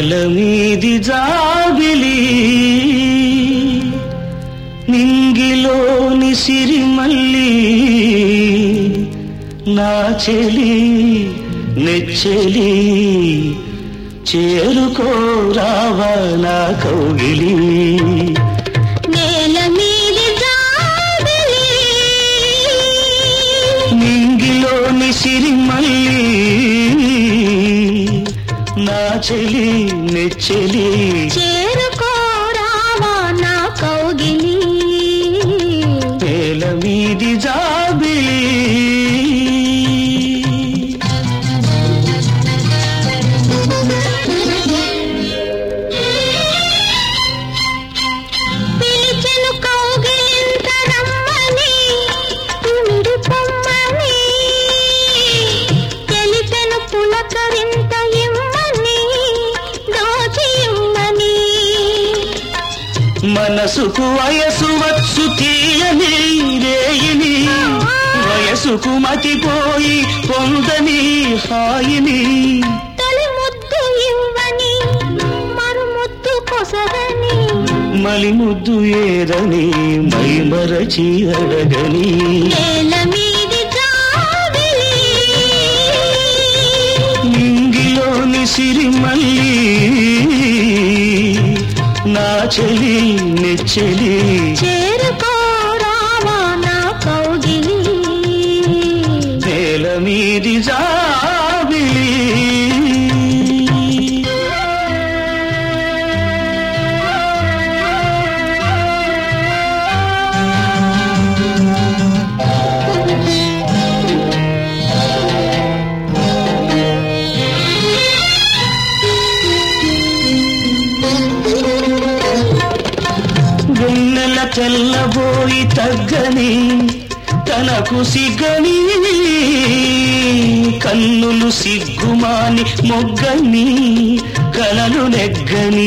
నేల మీది జాబిలి నింగిలోని సిరిమల్లి నా చెలి నెచ్చెలి చేరుకోరావా నా కౌగిలి నేల మీది జాబిలి నింగిలోని సిరిమల్లి నా చెలి నెచ్చెలి చేరుకోరావా నా కౌగిలి నేల మీది జాబిలి పిలిచెను కౌగిలింత రమ్మని తిమిడి పొమ్మని తెలిపెను పులకరింత ఇమ్మని దోచి ఇమ్మని మనసుకు వయసు వచ్చు తీయని రేయిని వయసుకు మతిపోయి పొందని హాయిని తొలి ముద్దు ఇవ్వని మరు ముద్దు కొసగని మలి ముద్దు ఏదని మై మరచి అడగని నేల మీది జాబిలి నింగిలోని సిరిమల్లి నా చెలి నెచ్చెలి చేరుకోరావా నా కౌగిలి నేల మీది జాబిలి వెన్నెల తెల్లబోయి తగ్గని తనకు సిగ్గని కన్నులు సిగ్గుమాని మొగ్గని కలలు నెగ్గని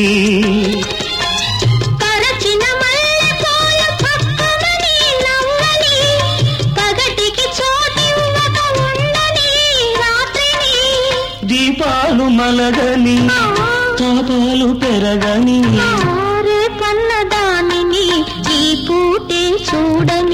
కరచిన మల్లెపూల పక్కమని నవ్వని పగటికి చోటివ్వక ఉండని రాత్రిని దీపాలు మలగని తాపాలు పెరగని ఆరే కన్న దానిని ఈ పూటే చూడని